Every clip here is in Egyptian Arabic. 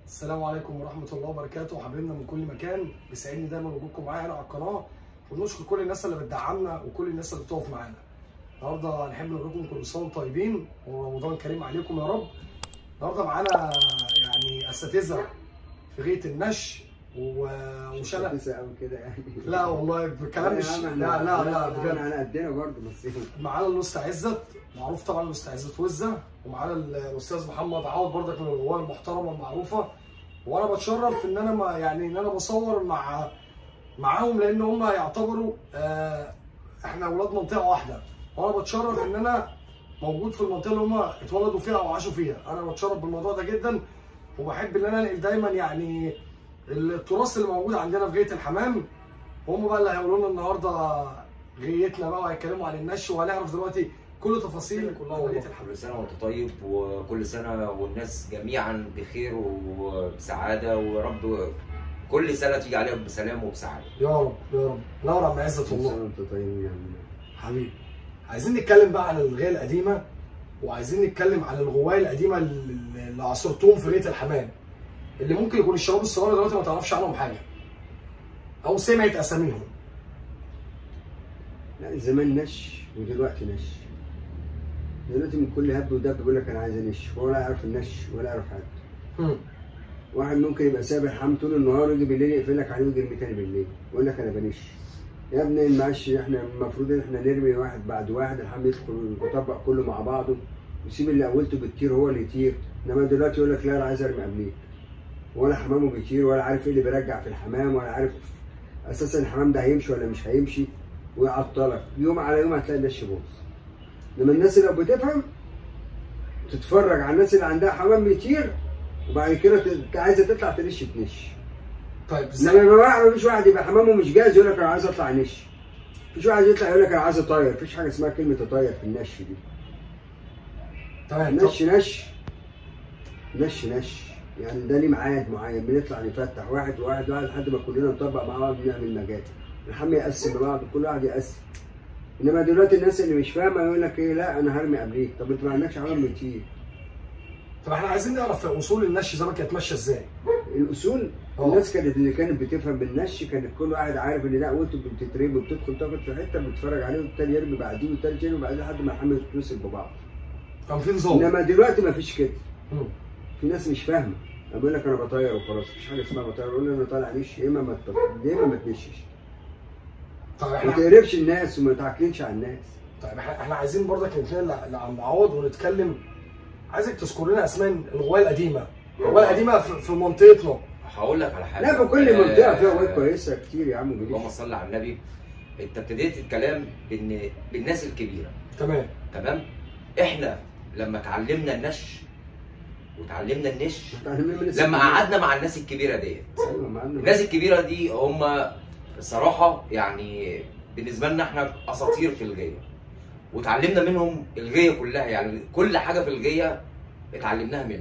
السلام عليكم ورحمة الله وبركاته حبايبنا من كل مكان بيسعدني دايما وجودكم معايا هنا على القناة ونشكر كل الناس اللي بتدعمنا وكل الناس اللي بتقف معانا. النهارده هنحب نقول لكم كل سنة وانتم طيبين ورمضان كريم عليكم يا رب. النهارده معانا يعني اساتذة في غاية النش و- وشلق تسعة قوي كده يعني لا والله الكلام مش يا عم لا احنا- لا لا احنا بجد على قدنا برضه بس معانا الاستاذ عزت معروف طبعا الاستاذ عزت وزه ومعانا الاستاذ محمد عوض برضك من الرواد المحترمه المعروفه وانا بتشرف ان انا ما يعني ان انا بصور مع معاهم لان هم يعتبروا آه احنا اولاد منطقه واحده وانا بتشرف ان انا موجود في المنطقه اللي هم اتولدوا فيها او عاشوا فيها انا بتشرف بالموضوع ده جدا وبحب ان انا انقل دايما يعني التراث اللي موجود عندنا في غايه الحمام هم بقى اللي هيقولوا لنا النهارده غيتنا بقى وهيتكلموا عن النش وهنعرف دلوقتي كل تفاصيل كلها غايه الحمام كل سنه وانت طيب وكل سنه والناس جميعا بخير وبسعاده ورب كل سنه تيجي عليهم بسلام وبسعاده يا رب يا رب نور عم عزت والله انت طيب يعني حبيبي عايزين نتكلم بقى عن الغايه القديمه وعايزين نتكلم عن الغوايه القديمه اللي اللي عصرتهم في غايه الحمام اللي ممكن يكون الشباب الصغيره دلوقتي ما تعرفش عنهم حاجه او سمعت اساميهم لا زمان نش ودلوقتي نش دلوقتي من كل هب ودب بيقول لك انا عايز انش ولا يعرف النش ولا يعرف حاجه هم. واحد ممكن يبقى سابح حام طول النهار يجي بالليل يقفل لك عليه ويجي تاني بالليل يقول لك انا بنش يا ابني المعش احنا المفروض ان احنا نرمي واحد بعد واحد الحام يدخل يطبق كله مع بعضه ويسيب اللي اولته بتطير هو اللي يطير انما دلوقتي يقول لك لا انا عايز ارمي قبليك ولا حمامه بيطير ولا عارف ايه اللي بيرجع في الحمام ولا عارف اساسا الحمام ده هيمشي ولا مش هيمشي ويعطلك يوم على يوم هتلاقي النش باظ لما الناس اللي بتفهم تتفرج على الناس اللي عندها حمام بيطير وبعد كده ت- عايزه تطلع تنش تنش طيب انما ازاي لما واحد مفيش واحد يبقى حمامه مش جاهز يقول لك انا عايز اطلع نش مفيش واحد يطلع يقول لك انا عايز اطير مفيش حاجه اسمها كلمه اطير في النش دي تمام طب نش نش نش نش يعني ده ليه ميعاد معين بنطلع نفتح واحد واحد واحد لحد ما كلنا نطبق مع بعض ونعمل مجال الحم يقسم لبعض كل واحد يقسم انما دلوقتي الناس اللي مش فاهمه يقول لك ايه لا انا هرمي قبليك طب انت ما عندكش حمام بيطير طب احنا عايزين نعرف اصول النش زمان كانت ماشيه ازاي الاصول اه. الناس كانت اللي كانت بتفهم بالنش كانت كل واحد عارف ان ده قوته بتترمي وبتدخل تاخد في حته بتتفرج عليه والتاني يرمي بعديه والتالت يرمي بعديه لحد ما الحمل يتوصل ببعض كان في نظام انما دلوقتي ما فيش كده هم. في ناس مش فاهمه انا بقول لك انا بطير وخلاص مفيش حاجه اسمها بطير اقول له انا طالع نش يا اما ما تط- يا اما ما تنشش طيب ما احنا تقرفش الناس وما تعكنش على الناس طيب احنا احنا عايزين برضك نتنقل ل- لعم عوض ونتكلم عايزك تذكر لنا اسماء الغوايه القديمه الغوايه القديمه في في منطقتنا هقول لك على حاجه لا في كل منطقه فيها آه، وقت كويسه كتير يا عم اللهم بليش صل على النبي انت ابتديت الكلام بان بالناس الكبيره تمام تمام احنا لما اتعلمنا النش وتعلمنا النش لما قعدنا مع الناس الكبيره ديت ايوه معانا الناس الكبيره دي هم الصراحه يعني بالنسبه لنا احنا اساطير في الغيه وتعلمنا منهم الغيه كلها يعني كل حاجه في الغيه اتعلمناها منهم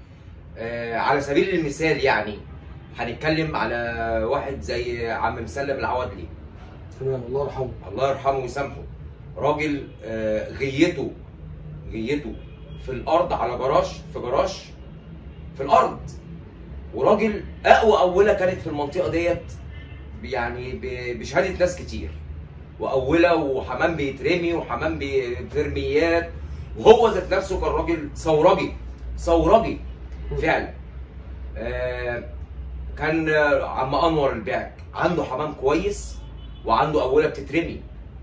آه على سبيل المثال يعني هنتكلم على واحد زي عم مسلم العوضلي تمام الله يرحمه الله يرحمه ويسامحه راجل آه، غيته غيته في الارض على جراج في جراج في الارض وراجل اقوى اوله كانت في المنطقه ديت يعني ب- بشهاده ناس كتير واوله وحمام بيترمي وحمام بفرميات وهو ذات نفسه كان راجل ثورجي ثورجي فعلا آه، كان آه، عم انور الباك عنده حمام كويس وعنده اوله بتترمي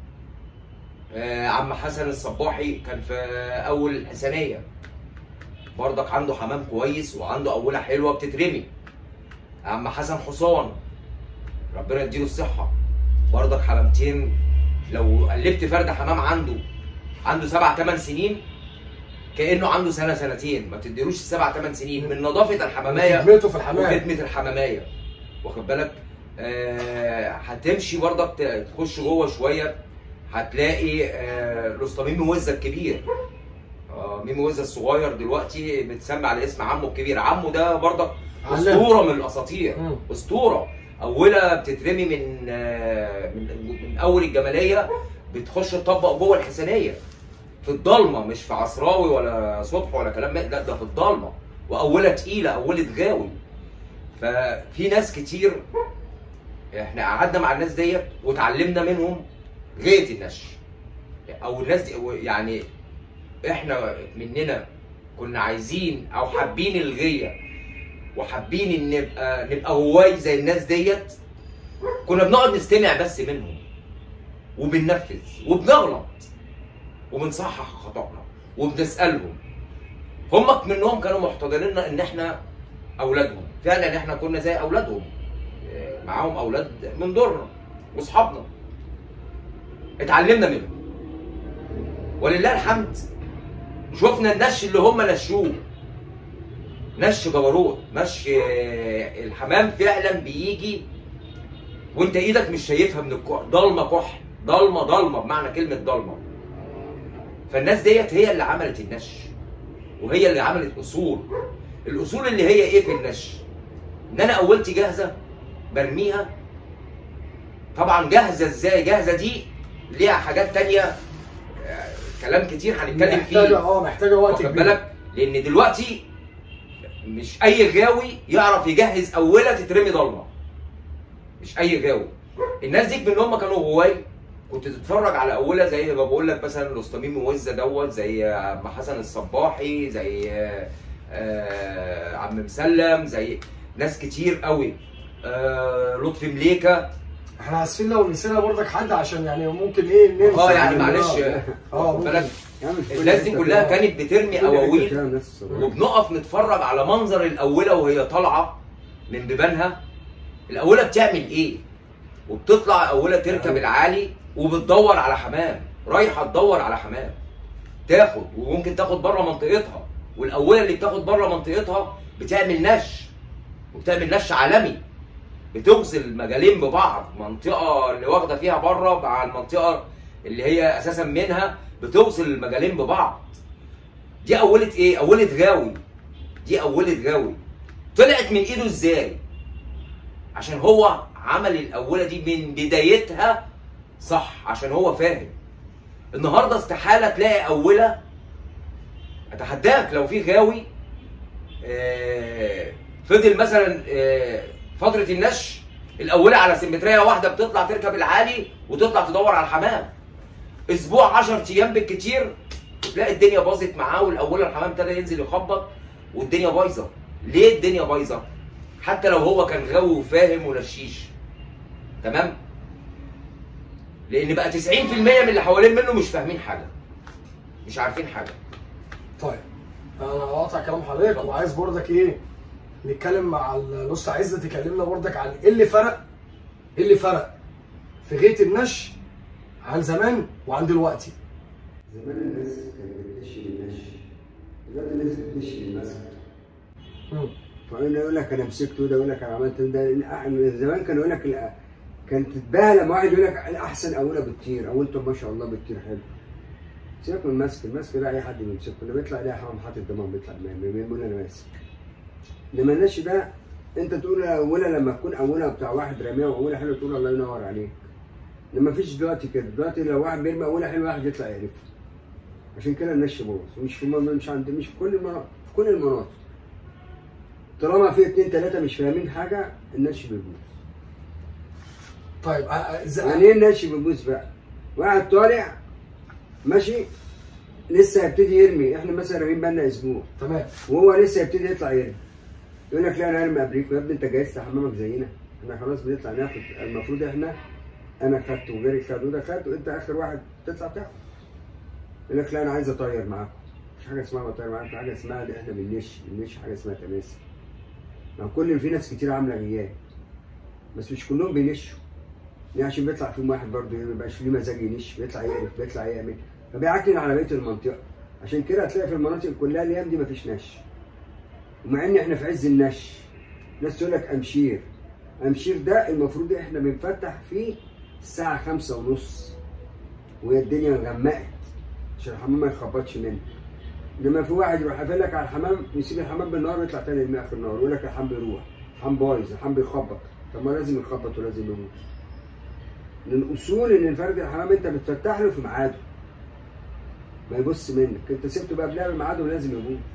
آه، عم حسن الصباحي كان في اول الحسنيه برضك عنده حمام كويس وعنده اوله حلوه بتترمي عم حسن حصان ربنا يديله الصحه برضك حمامتين لو قلبت فرد حمام عنده عنده سبع ثمان سنين كانه عنده سنه سنتين ما تديلوش السبع ثمان سنين من نظافه الحماميه خدمته في الحمام وخدمه الحماميه واخد بالك آه هتمشي برضك ت- تخش جوه شويه هتلاقي آه الاستاذ ميمي وزه الكبير آه ميمي وزه الصغير دلوقتي متسمى على اسم عمه الكبير عمه ده برضك علام. اسطوره من الاساطير مم. اسطوره اولها بتترمي من آه من, من اول الجماليه بتخش تطبق جوه الحسنيه في الضلمه مش في عصراوي ولا صبح ولا كلام من- لا ده في الضلمه واولى تقيله اولى غاوي ففي ناس كتير احنا قعدنا مع الناس ديت واتعلمنا منهم غايه النش او الناس دي يعني احنا مننا كنا عايزين او حابين الغيه وحابين ان نبقى نبقى هواي زي الناس ديت كنا بنقعد نستمع بس منهم وبننفذ وبنغلط وبنصحح خطأنا وبنسألهم هم منهم كانوا محتضنيننا ان احنا اولادهم فعلا احنا كنا زي اولادهم آه، معاهم اولاد من دورنا واصحابنا اتعلمنا منهم ولله الحمد شفنا النش اللي هم نشوه نش جبروت نش آه، الحمام فعلا بيجي وانت ايدك مش شايفها من الكح ضلمه كح ضلمه ضلمه بمعنى كلمه ضلمه فالناس ديت هي اللي عملت النش وهي اللي عملت اصول الاصول اللي هي ايه في النش ان انا اولتي جاهزه برميها طبعا جاهزه ازاي جاهزه دي ليها حاجات تانية آه، كلام كتير هنتكلم محتاجه فيه اه محتاجه وقت واخد كبير بالك لان دلوقتي مش اي غاوي يعرف يجهز اولى تترمي ضلمه مش اي غاوي الناس دي من هم كانوا هواي كنت تتفرج على اولى زي ما بقول لك مثلا الاستاذ وزه دوت زي عم حسن الصباحي زي آه، آه، عم مسلم زي ناس كتير قوي آه، لطفي مليكه احنا اسفين لو نسينا برضك حد عشان يعني ممكن ايه ننسى اه يعني معلش اه واخد بالك يعني في كل الناس دي حتة كلها فيها- كانت بترمي كل حتة اواويل فيها ناس صغيرة. وبنقف نتفرج على منظر الاولى وهي طالعه من بيبانها الاولى بتعمل ايه وبتطلع اولى تركب العالي وبتدور على حمام رايحه تدور على حمام تاخد وممكن تاخد بره منطقتها والاولى اللي بتاخد بره منطقتها بتعمل نش وبتعمل نش عالمي بتغزل المجالين ببعض منطقه اللي واخده فيها بره مع المنطقه اللي هي اساسا منها بتغزل المجالين ببعض دي اولة ايه؟ اولة غاوي دي اولة غاوي طلعت من ايده ازاي؟ عشان هو عمل الاولة دي من بدايتها صح عشان هو فاهم النهارده استحالة تلاقي اولة اتحداك لو في غاوي آه، فضل مثلا آه، فترة النش الاولة على سيمترية واحدة بتطلع تركب العالي وتطلع تدور على الحمام اسبوع 10 ايام بالكتير تلاقي الدنيا باظت معاه والاول الحمام ابتدى ينزل يخبط والدنيا بايظه ليه الدنيا بايظه حتى لو هو كان غاوي وفاهم ونشيش تمام لان بقى 90% من اللي حوالين منه مش فاهمين حاجه مش عارفين حاجه طيب انا هقطع كلام حضرتك وعايز برضك ايه نتكلم مع الاستاذ عزت تكلمنا برضك عن ايه اللي فرق ايه اللي فرق في غايه النش عن زمان وعن دلوقتي زمان الناس كانت بتمشي بالنش دلوقتي الناس بتمشي بالمسك مم. فانا يقول لك انا مسكته ده يقول لك انا عملت ده لا، زمان كان يقول لك لا، كانت تتباهى لما واحد يقول لك الاحسن اولى بتطير اولته ما شاء الله بتطير حلو سيبك من المسك المسك ده اي حد بيمسكه لما بيطلع ده حرام حاطط دماغه بيطلع بيقول انا ماسك انما النش ده انت تقول اولى لما تكون اولى بتاع واحد رميه واولى حلو تقول الله ينور عليك لما فيش دلوقتي كده دلوقتي لو واحد بيرمي اولى حلو واحد يطلع يعرفه عشان كده النش باظ مش في الم- مش عند مش في كل المناطق في كل المناطق طالما في اتنين تلاته مش فاهمين حاجه النش بيبوظ طيب آه، آه، ز- يعني ايه النش بيبوظ بقى؟ واحد طالع ماشي لسه هيبتدي يرمي احنا مثلا رامين بالنا اسبوع تمام وهو لسه هيبتدي يطلع يرمي يقول لك لا انا هرمي قبليك يا ابني انت جهزت حمامك زينا احنا خلاص بنطلع ناخد المفروض احنا انا خدت وغيري خد وده خد وانت اخر واحد تطلع تاخد يقول لك لا انا عايز اطير معاكم مفيش حاجه اسمها بطير معاكم في حاجه اسمها احنا بننش بننش حاجه اسمها تماسك ما كل في ناس كتير عامله غياب بس مش كلهم بينشوا ليه عشان بيطلع فيهم واحد برضه ما بيبقاش ليه مزاج ينش بيطلع يقرف بيطلع يعمل فبيعكن على بقيه المنطقه عشان كده هتلاقي في المناطق كلها الايام دي مفيش نش ومع ان احنا في عز النش ناس تقول لك امشير امشير ده المفروض احنا بنفتح فيه الساعه خمسة ونص وهي الدنيا غمقت عشان الحمام ما يخبطش منه لما في واحد يروح قافل لك على الحمام يسيب الحمام بالنهار ويطلع تاني يرميه اخر النهار يقول لك الحمام بيروح الحمام بايظ الحمام بيخبط طب ما لازم يخبط ولازم يموت من الاصول ان الفرد الحمام انت بتفتح له في ميعاده ما يبص منك انت سبته بقى قبلها بميعاده ولازم يموت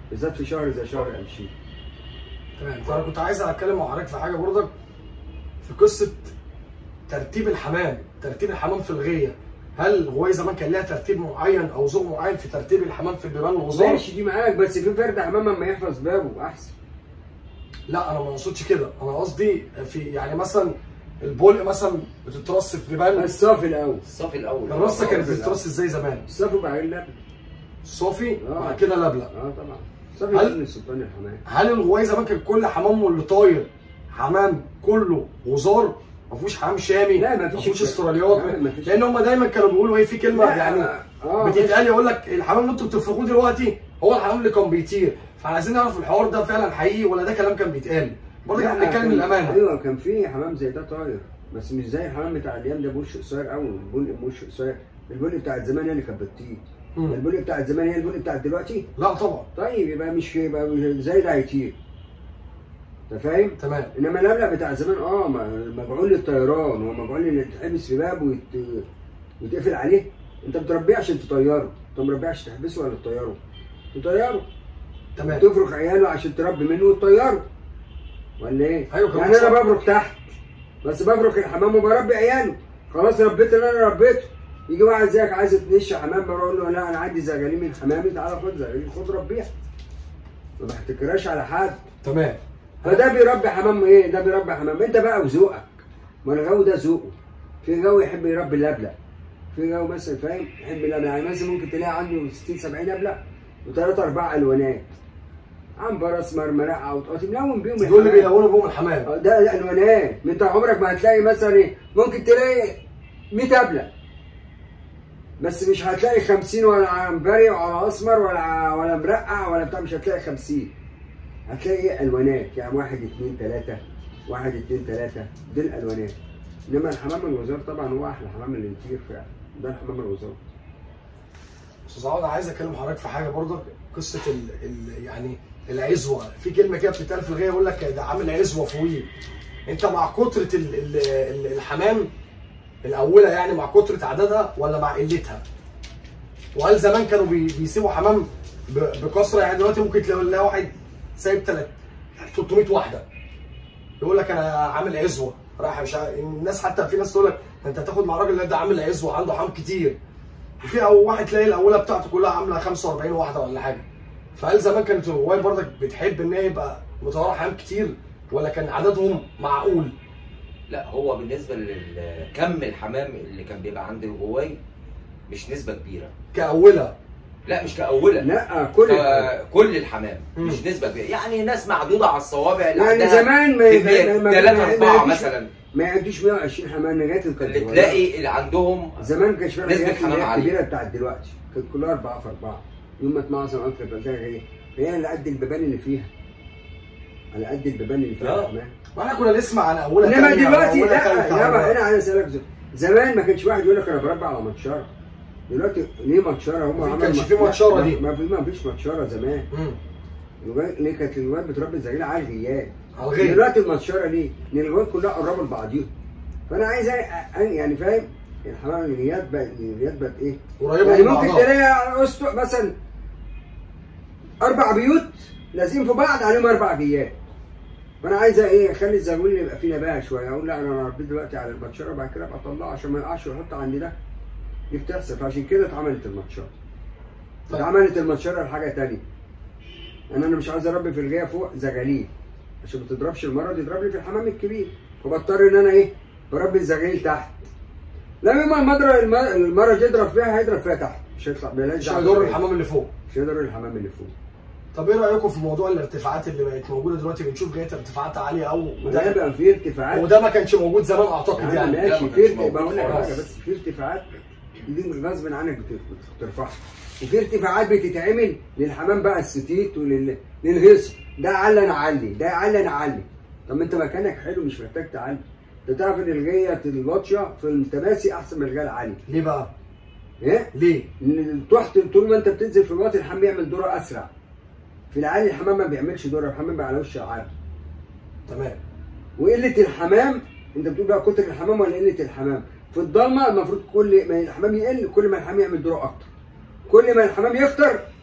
بالذات في شهر زي شهر قمشين تمام فانا كنت عايز اتكلم مع حضرتك في حاجه برضك في قصه ترتيب الحمام ترتيب الحمام في الغيه هل الغوايه زمان كان لها ترتيب معين او ذوق معين في ترتيب الحمام في البيبان الغزار؟ ماشي دي معاك بس في فرد حمام اما يحفظ بابه احسن لا انا ما اقصدش كده انا قصدي في يعني مثلا البولق مثلا بتترص في بيبان الصافي الاول الصافي الاول الرصه كانت الأول. بتترص ازاي زمان؟ الصافي وبعدين اللبن صافي آه. وبعد كده لبلق اه طبعا الصافي هل- لبن السلطان الحمام هل الغوايه زمان كان كل حمامه اللي طاير حمام كله غزار ما فيهوش حمام شامي لا، ما ما فيش فيهوش الكلام. استراليات لا، ما فيش. لان هم دايما كانوا بيقولوا ايه في كلمه لا، يعني اه بتتقال يقول لك الحمام اللي انتوا بتفرقوه دلوقتي هو الحمام اللي كان بيطير فاحنا عايزين نعرف الحوار ده فعلا حقيقي ولا ده كلام كان بيتقال برضه لا، احنا بنتكلم كان- الامانه ايوه كان في حمام زي ده طاير بس مش زي الحمام بتاع الايام ده بوش قصير قوي البلق بوش قصير البلق بتاعت زمان هي اللي كانت بتطير مم. البلق بتاعت زمان هي البلق بتاعت دلوقتي لا طبعا طيب يبقى مش يبقى مش زي ده هيطير انت فاهم؟ تمام انما اللبلق بتاع زمان اه م- مجعول للطيران هو مجعول اللي تحبس في باب ويت... ويتقفل عليه انت بتربيه عشان تطيره انت مربيه عشان تحبسه ولا تطيره؟ تطيره تمام تفرخ عياله عشان تربي منه وتطيره ولا ايه؟ أيوة كلام يعني انا صح. بفرخ تحت بس بفرخ الحمام وبربي عياله خلاص ربيت اللي انا ربيته يجي واحد زيك عايز تنش حمام بقول له لا انا عندي زغاليل من حمامي تعالى خد زغاليل خد ربيها ما بحتكراش على حد تمام فده بيربي حمام ايه؟ ده بيربي حمام انت بقى وذوقك ما الجو ده ذوقه في جو يحب يربي اللبلق في جو مثلا فاهم يحب اللبلق يعني مثلا ممكن تلاقي عنده 60 70 لبلق وثلاثة أربع ألوانات عنبر أسمر مرقع وطقاطي ملون بيهم دول اللي الحمام. بيلونوا بهم الحمام اه ده الألوانات ما أنت عمرك ما هتلاقي مثلا ايه ممكن تلاقي 100 أبلق بس مش هتلاقي 50 ولا عنبري ولا أسمر ولا ولا مرقع ولا بتاع مش هتلاقي 50 هتلاقي ايه الوانات يعني واحد اتنين تلاته واحد اتنين تلاته دي الالوانات انما الحمام الوزار طبعا هو احلى حمام اللي يطير فعلا ده الحمام الوزار استاذ عوض عايز اكلم حضرتك في حاجه برضك قصه ال ال يعني العزوه في كلمه كده بتتقال في الغيه يقول لك ده عامل عزوه فوقيه انت مع كتره ال ال ال الحمام الاولى يعني مع كتره عددها ولا مع قلتها؟ وهل زمان كانوا بي بيسيبوا حمام ب- بكثره يعني دلوقتي ممكن تلاقي تلاقي واحد سايب تلات يعني 300 واحده يقول لك انا عامل عزوه رايح مش عارف- الناس حتى في ناس تقول لك انت هتاخد مع الراجل ده عامل عزوه عنده حمام كتير وفي او واحد تلاقي الاولى بتاعته كلها عامله 45 واحده ولا حاجه فهل زمان كانت الغوايه برضك بتحب ان هي يبقى متوارى حمام كتير ولا كان عددهم معقول؟ لا هو بالنسبه لكم الحمام اللي كان بيبقى عند الغواي مش نسبه كبيره كاولى لا مش كاوله لا كل ك- كل الحمام مم. مش نسبه كبيره يعني ناس معدوده على الصوابع اللي يعني عندها زمان ما كمية ما- ثلاثة ما- أربعة ما- مثلا ما يعديش 120 حمام لغايه اللي الكاتيجوري تلاقي اللي عندهم زمان ما كانش فيها نسبة الحاجات اللي حمام هي عالية. الكبيره بتاعت دلوقتي كانت كلها اربعه في اربعه يوم ما تمعظم اكتر بقى فيها هي هي اللي قد البيبان اللي فيها على قد البيبان اللي فيها آه. الحمام واحنا كنا نسمع عن اولى انما تانية دلوقتي وأولى لا تالتة لا وأولى- انا عايز اسالك سؤال. زمان ما كانش واحد يقول لك انا بربع على ماتشاره دلوقتي ليه ماتشاره هم ما عملوا كانش ما- في ماتشارة ما- دي. ما في ما فيش ماتشاره زمان مم. الواد- ليه كانت الواد بتربي الزغيله على الغياب على الغيب دلوقتي الماتشاره ليه؟ لان الغياب كلها قربوا لبعضيهم فانا عايز أ- أ- يعني فاهم الحمام الغياب بقت الغياب بقت ايه؟ قريبه يعني من ممكن بعضها تلاقي أسطو مثلا اربع بيوت لازقين في بعض عليهم اربع غياب فانا عايز ايه اخلي الزغلول يبقى فيه نباهه شويه اقول لا انا ربيت دلوقتي على الماتشاره بعد كده ابقى اطلعه عشان ما يقعش ويحط عندي ده دي بتحصل فعشان كده اتعملت الماتشاره طيب. اتعملت الماتشاره لحاجه تانية انا انا مش عايز اربي في الغايه فوق زغاليل عشان ما تضربش المرض يضرب لي في الحمام الكبير فبضطر ان انا ايه بربي الزغاليل تحت لما يوم المضرب الم- المرض يضرب فيها هيضرب فيها تحت مش هيطلع بلاش مش هيضر الحمام اللي فوق مش هيضر الحمام اللي فوق طب ايه رايكم في موضوع الارتفاعات اللي بقت موجوده دلوقتي بنشوف جايه ارتفاعات عاليه قوي وده وده بقى في ارتفاعات وده ما كانش موجود زمان اعتقد يعني يعني لا، ماشي ما في كانش ارت- موجود بقول لك خالص. حاجه بس في ارتفاعات دي غصب عنك بت- بترفعها وفي ارتفاعات بتتعمل للحمام بقى الستيت ولل للهيصه ده علي انا علي ده علي انا علي طب ما انت مكانك حلو مش محتاج تعلي انت تعرف ان الغيه اللطشه في التماسي احسن من الغيه العاليه ليه بقى؟ ايه؟ ليه؟ لان تحت طول ما انت بتنزل في الوقت الحمام بيعمل دوره اسرع في العالي الحمام ما بيعملش دوره الحمام بيبقى على وش العالي تمام وقله الحمام انت بتقول بقى كتر الحمام ولا قله الحمام في الضلمه المفروض كل ما الحمام يقل كل ما الحمام يعمل دروع اكتر كل ما الحمام يكتر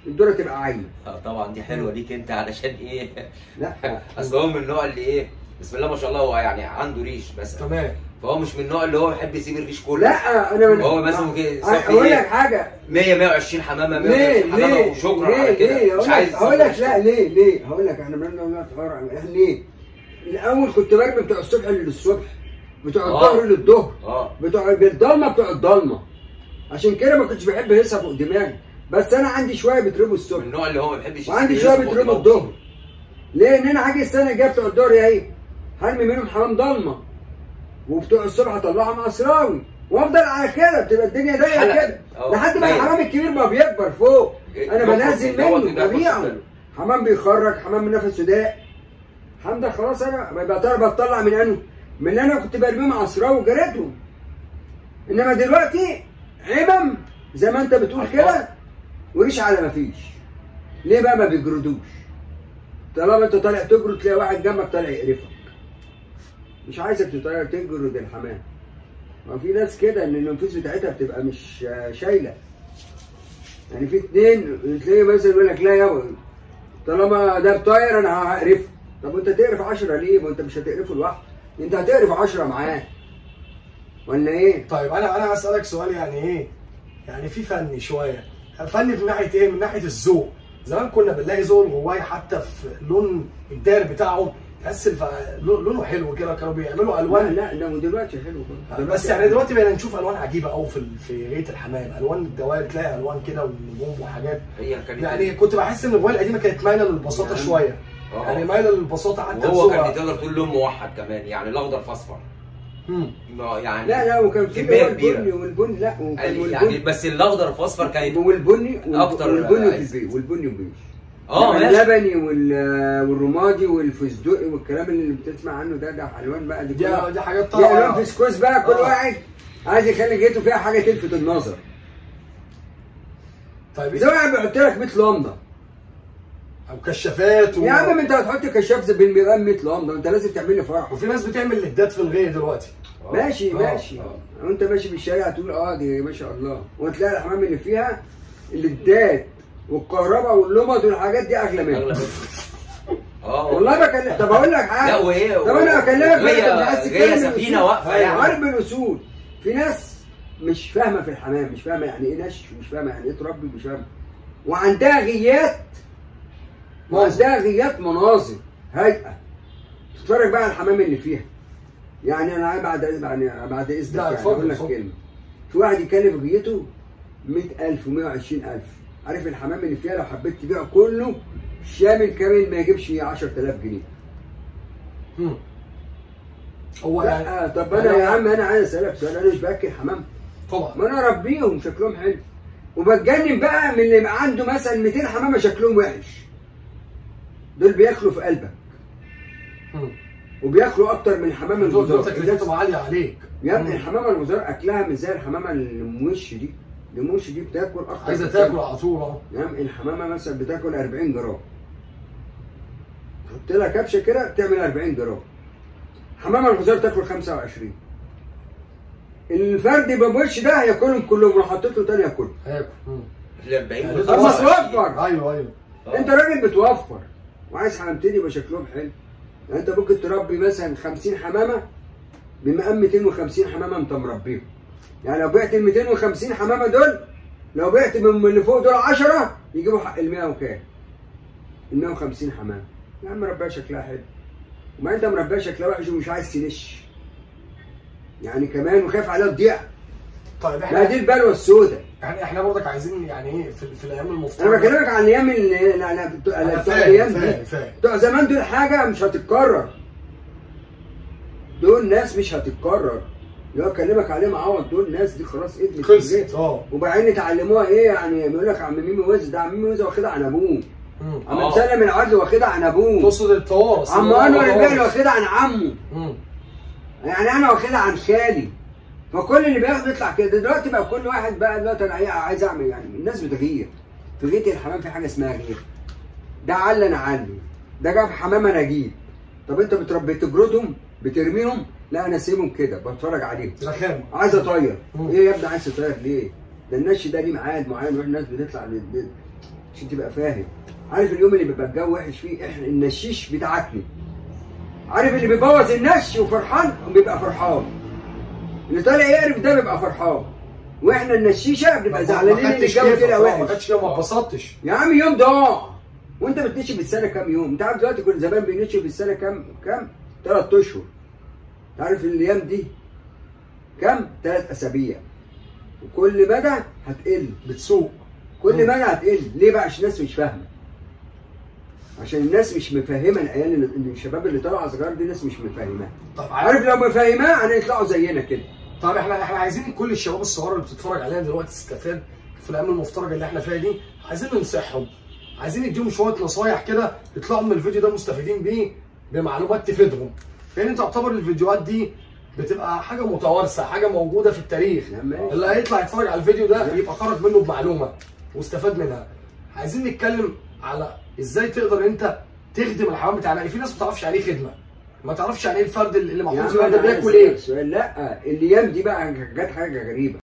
الدوره تبقى عايمه آه، طبعا دي حلوه ليك انت علشان ايه لا اصل هو من النوع اللي ايه بسم الله ما شاء الله هو يعني عنده ريش مثلا تمام فهو مش من النوع اللي هو يحب يسيب الريش كله لا انا من هو مثلا كده صافي اقول إيه؟ لك حاجه 100 120 حمامه ليه 120 حمامه ليه وشكرا ليه على كده ليه مش عايز هقول لك يسيب لا الريش ليه ليه هقول لك احنا بنقول لا تحرر احنا ليه الاول كنت برمي بتوع الصبح للصبح بتوع آه. الظهر للظهر اه بتوع بالضلمه بتوع الضلمه عشان كده ما كنتش بحب هيصه فوق دماغي بس انا عندي شويه بيترموا من الصبح النوع اللي هو ما بيحبش وعندي يسيب شويه الريش فوق بيترموا دماغه. الظهر ليه؟ ان انا هاجي السنه الجايه بتوع الظهر يا ايه هرمي منهم حمام ضلمه وبتوع الصبح اطلعهم اسراوي وافضل على كده بتبقى الدنيا ضيقه حلقة. كده اه. لحد ما دايما. الحمام الكبير ما بيكبر فوق انا يخرج بنزل يدور منه يدور ببيعه يدور. حمام بيخرج حمام من نفسه ضاق الحمام ده خلاص انا بطلع بطلع من انه من اللي انا كنت برميهم اسراوي وجريتهم انما دلوقتي عمم زي ما انت بتقول كده وريش على ما فيش ليه بقى ما بيجردوش طالما انت طالع تجرد تلاقي واحد جنبك طالع يقرفك مش عايزك تطلع تجرد الحمام ما في ناس كده ان النفوس بتاعتها بتبقى مش آه، شايله يعني في اتنين تلاقي مثلا يقول لك لا يابا طالما ده بطاير انا هقرفه طب وانت تقرف 10 ليه؟ ما انت مش هتقرفه لوحدك انت هتقرف 10 معاه ولا ايه؟ طيب انا انا هسالك سؤال يعني ايه يعني في فني شويه فني من ناحيه ايه من ناحيه الذوق زمان كنا بنلاقي ذوق الغواي حتى في لون الداير بتاعه تحس الف... لونه حلو كده كانوا بيعملوا لا الوان لا لا ودلوقتي حلو برضه. بس يعني دلوقتي بقينا نشوف الوان عجيبه قوي في في غايه الحمام الوان الدوائر تلاقي الوان كده والنجوم وحاجات هي كانت يعني كنت بحس ان الغوايه القديمه كانت مايله للبساطه يعني- شويه آه. يعني مايله للبساطه حتى وهو كان الذوق تقدر تقول لون موحد كمان يعني الاخضر فاصفر مم. ما يعني لا لا وكان في كمية اللي هو كبيرة. البني والبني لا وكان يعني والبني بس الاخضر فاصفر كانت والبني والب- أكتر والبني في عايز. البيت والبني وبيش اه إنما ماشي اللبني وال- والرمادي والفستقي والكلام اللي بتسمع عنه ده ده الوان بقى دي دي كلها دي حاجات دي الوان طالعه فسكوس بقى كل آه. واحد عايز يخلي جيته فيها حاجه تلفت النظر طيب زي واحد بيحط لك 100 لمبه او كشافات و... يا عم انت هتحط كشاف بين بيبقى 100 لمبه انت لازم تعمل لي فرح وفي ناس بتعمل ليدات في الغيه دلوقتي ماشي آه، ماشي آه. وانت ماشي في الشارع تقول اه دي ما شاء الله وتلاقي الحمام اللي فيها الليدات والكهرباء واللمض والحاجات دي اغلى منها اغلب اه والله بكلم طب اقول لك حاجه لا وايه طب انا بكلمك بقى، انت مش عايز هي تتكلم هي سفينه بالأصول. واقفه يعني عارف بالاصول في ناس مش فاهمه في الحمام مش فاهمه يعني ايه نش مش فاهمه يعني ايه تربي مش فاهمه وعندها غيات وعندها غيات مناظر هيئه تتفرج بقى على الحمام اللي فيها يعني انا بعد يعني بعد اذنك لا، يعني اتفضل، اقول لك اتفضل. كلمه في واحد يكلف غيته 100000 و120000 عارف الحمام اللي فيها لو حبيت تبيعه كله شامل كامل ما يجيبش 10000 جنيه مم. هو يعني لا طب انا يا عم انا عايز اسالك سؤال انا مش باكل حمام طبعا ما انا اربيهم شكلهم حلو وبتجنن بقى من اللي يبقى عنده مثلا 200 حمامه شكلهم وحش دول بياكلوا في قلبك مم. وبياكلوا اكتر من الحمامه دول دول الغزار تكلفتهم عاليه عليك يا ابني مم. الحمامه الغزار اكلها مش زي الحمامه الموش دي الموش دي بتاكل اكتر عايزه بكتير. تاكل على طول اهو يا عم الحمامه مثلا بتاكل 40 جرام تحط لها كبشه كده تعمل 40 جرام حمامه الغزال تاكل 25 الفرد بابوش ده هياكلهم كلهم لو حطيت له تاني ياكلهم هاكل مم. ال 40 يعني وال ده طب ما 25. توفر ايوه ايوه آه. انت راجل بتوفر وعايز حمامتين يبقى شكلهم حلو يعني انت ممكن تربي مثلا 50 حمامه بمقام 250 حمامه انت مربيهم يعني لو بعت ال 250 حمامه دول لو بعت من اللي فوق دول 10 يجيبوا حق ال 100 وكام؟ ال 150 حمامه يا عم ربيها شكلها حلو وما انت مربيها شكلها وحش ومش عايز تنش يعني كمان وخايف عليها تضيع طيب ما احنا دي البلوه السوداء يعني احنا برضك عايزين يعني ايه في, في الايام انا المفترضه بكلمك عن الايام اللي انا بتوع انا بتوع فاهم الايام فاهم دي فاهم بتوع زمان دول حاجه مش هتتكرر دول ناس مش هتتكرر اللي هو اكلمك عليهم عوض دول ناس دي خلاص ادمت خلصت اه وبعدين اتعلموها ايه يعني بيقول لك عم ميمي وز ده عم ميمي وز واخدها عن ابوه مم. عم آه. مسلم العدل واخدها عن ابوه تقصد التوارث عم اللي هو انور التوارث. الباقي واخدها عن عمه مم. يعني انا واخدها عن خالي فكل اللي بياخد يطلع كده دلوقتي بقى كل واحد بقى دلوقتي انا عايز اعمل يعني الناس بتغير في غيط الحمام في حاجه اسمها غير ده علي انا علي ده جاب حمام انا اجيب طب انت بتربي تجردهم بترميهم لا انا سيبهم كده بتفرج عليهم رخامه عايز اطير مم. ايه يا ابني عايز تطير ليه؟ ده النش ده ليه ميعاد معين واحنا الناس بتطلع لل- عشان تبقى فاهم عارف اليوم اللي بيبقى الجو وحش فيه احنا النشيش بتاعتني عارف اللي بيبوظ النش وفرحان بيبقى فرحان اللي طالع يقرف ده بيبقى فرحان واحنا النشيشه بنبقى زعلانين ان الجو كده ما وحش كانش كده ما اتبسطتش يا عم يوم ضاع وانت بتنشف في السنه كام يوم؟ انت عارف دلوقتي كل زمان بينشف في السنه كام كام؟ ثلاث اشهر. انت عارف الايام دي كام؟ ثلاث اسابيع. وكل مدى هتقل، بتسوق كل مدى هتقل، ليه بقى؟ عشان الناس مش فاهمه. عشان الناس مش مفهمه العيال اللي- اللي الشباب اللي طالعه صغار دي ناس مش مفهماه. طب عارف لو مفهماه هنطلعوا زينا كده. طب احنا احنا عايزين كل الشباب الصغار اللي بتتفرج علينا دلوقتي تستفاد في الايام المفترجه اللي احنا فيها دي عايزين ننصحهم عايزين نديهم شويه نصايح كده يطلعوا من الفيديو ده مستفيدين بيه بمعلومات تفيدهم لان انت تعتبر الفيديوهات دي بتبقى حاجه متوارثه حاجه موجوده في التاريخ لا، ماشي. اللي هيطلع يتفرج على الفيديو ده يبقى خرج منه بمعلومه واستفاد منها عايزين نتكلم على ازاي تقدر انت تخدم الحيوان بتاعنا في ناس ما تعرفش يعني ايه خدمه ما تعرفش يعني ايه الفرد اللي يا محطوط عم في الواد ده أنا عايز بياكل ايه أسألك سؤال لا الايام دي بقى جت حاجه غريبه